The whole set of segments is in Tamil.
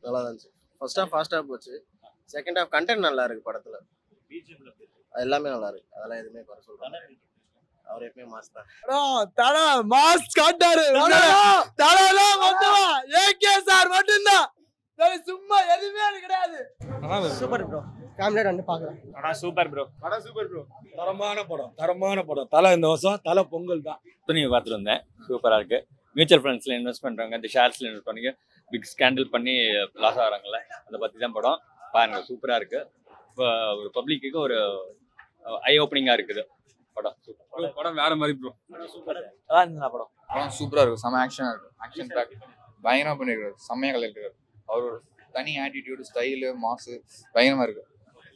நல்லா தான் இருந்துச்சு ஃபர்ஸ்ட் ஹாஃப் ஃபாஸ்ட்டாக போச்சு செகண்ட் ஹாஃப் கண்டென்ட் நல்லா இருக்கு படத்துல அது எல்லாமே நல்லா இருக்கு அதெல்லாம் எதுவுமே குறை சொல்றாங்க அவர் எப்பயுமே மாஸ் தான் தல மாஸ் காட்டாரு தலதான் மட்டும் ஏகே சார் மட்டும்தான் வேற சும்மா எதுவுமே கிடையாது சூப்பர் ப்ரோ ஃபேமிலியோட வந்து பார்க்கலாம் படம் சூப்பர் ப்ரோ படம் சூப்பர் ப்ரோ தரமான படம் தரமான படம் தலை இந்த வருஷம் தலை பொங்கல் தான் துணியை பார்த்துட்டு வந்தேன் சூப்பராக இருக்கு மியூச்சுவல் ஃபண்ட்ஸில் இன்வெஸ்ட் பண்ணுறாங்க இந்த ஷேர்ஸில் இன்வெஸ்ட் பண்ணி பிக் ஸ்கேண்டில் பண்ணி லாஸ் ஆகிறாங்கல்ல அதை பற்றி தான் படம் பாருங்க சூப்பராக இருக்கு இப்போ ஒரு பப்ளிக்கு ஒரு ஐ ஓப்பனிங்காக இருக்குது படம் சூப்பர் படம் வேற மாதிரி ப்ரோ நல்லா இருந்துச்சு படம் படம் சூப்பரா இருக்கும் செம்ம ஆக்ஷன் இருக்கும் ஆக்ஷன் பேக் பயங்கரமா பண்ணிருக்காரு செம்மையா கலந்துருக்காரு அவர் ஒரு தனி ஆட்டிடியூடு ஸ்டைலு மாசு பயங்கரமா இருக்கு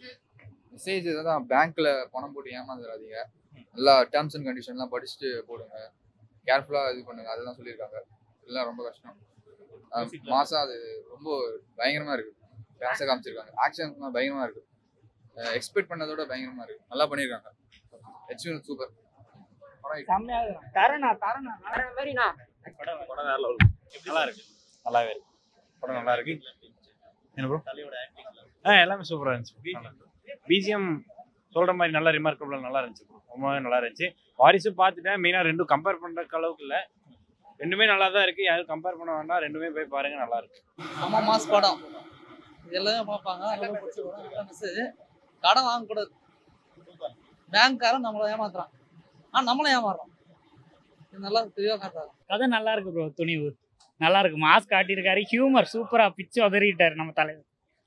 மெசேஜ் தான் பேங்க்ல பணம் போட்டு ஏமாந்துடாதீங்க நல்லா டேர்ம்ஸ் அண்ட் கண்டிஷன்லாம் படிச்சுட்டு போடுங்க கேர்ஃபுல்லா இது பண்ணுங்க அதெல்லாம் சொல்லியிருக்காங்க இதெல்லாம் ரொம்ப கஷ்டம் அஹ் மாசம் அது ரொம்ப பயங்கரமா இருக்கு பேச காமிச்சிருக்காங்க ஆக்ஷன்ஸ்லாம் பயங்கரமா இருக்கு எக்ஸ்பெக்ட் பண்ணதோட பயங்கரமா இருக்கு நல்லா பண்ணியிருக்காங்க ஹெச்யூன் சூப்பர் படம் தரணா தரணா வேற மாதிரிண்ணா படம் வேற level. நல்லா இருக்கு நல்லாவே இருக்கு படம் நல்லா இருக்கு என்ன ப்ரோ ஆ எல்லாமே சூப்பராக இருந்துச்சு பிஜிஎம் சொல்ற மாதிரி நல்லா ரிமார்க்கபிள் நல்லா இருந்துச்சு bro. ரொம்பவே நல்லா இருந்துச்சு வாரிசும் பார்த்துட்டேன் மெயினாக ரெண்டும் கம்பேர் பண்ற அளவுக்கு இல்லை ரெண்டுமே நல்லா தான் இருக்கு யாரும் கம்பேர் பண்ண வேண்டாம் ரெண்டுமே போய் பாருங்க நல்லா இருக்கு நம்ம மாஸ் படம் இது எல்லாமே பார்ப்பாங்க ரொம்ப பிடிச்ச படம் நல்ல மெசேஜ் கடன் வாங்கக்கூடாது பேங்க்காரன் நம்மளை ஏமாத்துறான் ஆனா நம்மளும் ஏமாறுறோம் இது நல்லா தெளிவாக காட்டுறாரு கதை நல்லா இருக்கு ப்ரோ துணிவு நல்லா இருக்கு மாஸ் காட்டியிருக்காரு ஹியூமர் சூப்பரா பிச்சு உதறிட்டாரு நம்ம தலைவர்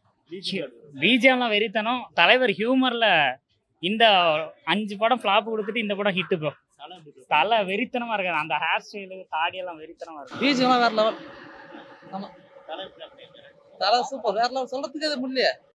பிஜிஎம்லாம் வெறித்தனம் தலைவர் ஹியூமர்ல இந்த அஞ்சு படம் ஃபிளாப் கொடுத்துட்டு இந்த படம் ஹிட் ப்ரோ தலை வெறித்தனமா இருக்காரு அந்த ஹேர் ஸ்டைலு தாடியெல்லாம் வெறித்தனமா இருக்கு பீஜெல்லாம் வேற லெவல் ஆமா தலை சூப்பர் வேற லெவல் சொல்றதுக்கு அது முடியல